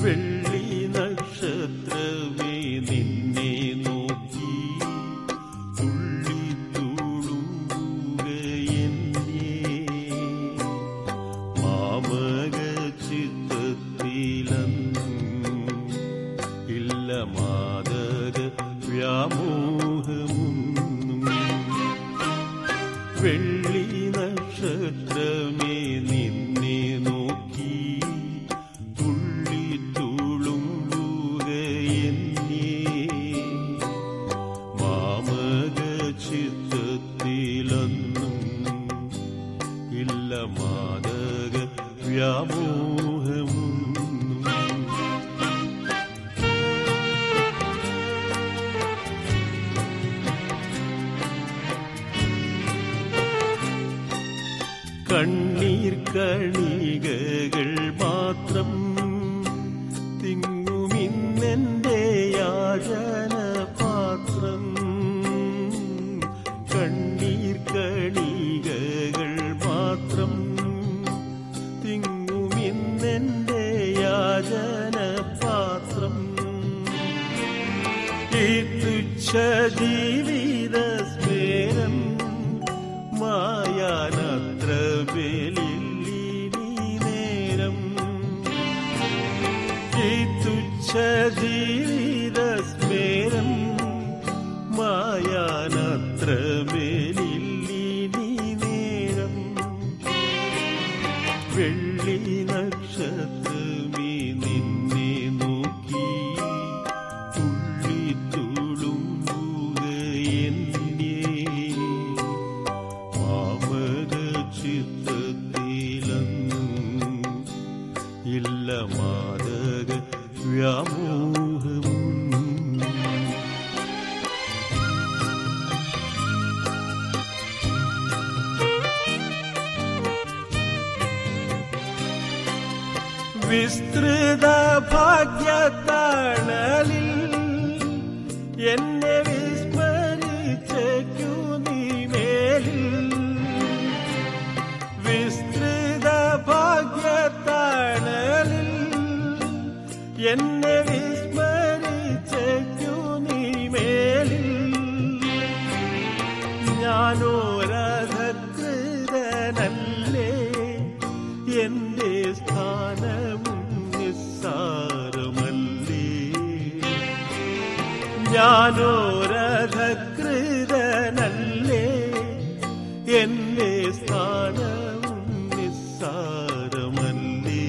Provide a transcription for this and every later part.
വെള്ളി നക്ഷത്രമേ നിന്നെ നോക്കി തുള്ളി തുളുമ്പുകയെന്നെ മാമക ചിത്തത്തിലന്നും ഇല്ല മാതക വ്യാമോഹമൊന്നും വെള്ളി നക്ഷത്രമേ നിന്നെ നോക്കി തുള്ളി തുളുമ്പുകയെന്നെ മാമക ചിത്തത്തിലൊന്നും ഇല്ല മാതക വ്യാമോഹമൊന്നും കണ്ണീർ കണികകൾ മാത്രം തിങ്ങുമിന്നെന്റെ യാചന പാത്രം കണ്ണീർ കണികകൾ മാത്രം തിങ്ങുമിന്നെന്റെ യാചന പാത്രം ഈ തുച്ഛ ജീവിത സ്മേരം മായാനത്ര ബലില്ലീ നേരം ഈ തുച്ഛ ജീവിത സ്മേരം മായാനത്ര ബലില്ലീ നേരം വെള്ളി നക്ഷത്രമേ നിന്നെ നോക്കി തുള്ളി തുളുമ്പുകയെന്നെ മാമക ചിത്തത്തിലന്നും ഇല്ല മാതക വ്യാമോഹമൊന്നും വിസ്തൃത ഭാഗ്യത്താണലിൽ എന്നെ വിസ്മരിച്ചേക്കു നീ മേലിൽ വിസ്തൃത ഭാഗ്യത്താണലിൽ എന്നെ വിസ്മരിച്ചേക്കു നീ മേലിൽ ഞാനോരധകൃതനല്ലേ എന്റെ സ്ഥാനവും നിസ്സാരമല്ലേ ഞാനോരധകൃതനല്ലേ എന്റെ സ്ഥാനവും നിസ്സാരമല്ലേ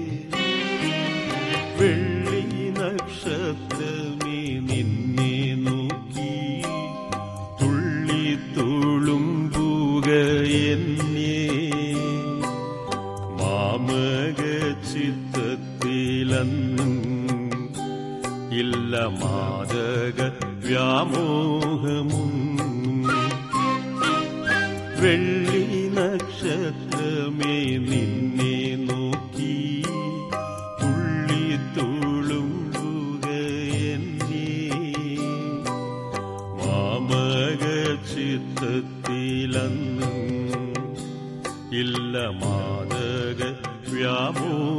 വെള്ളി നക്ഷത്രമേ നിന്നെ നോക്കി തുള്ളി തുളുമ്പുക എന്നെ മാമക ചിത്തത്തിലന്നും ഇല്ല മാതക വ്യാമോഹമൊന്നും വെള്ളി നക്ഷത്രമേ നിന്നെ നോക്കി തുള്ളി തുളുമ്പുക എന്നെ മാമക ചിത്തത്തിലന്നും ഇല്ല മാതക വ്യാമോ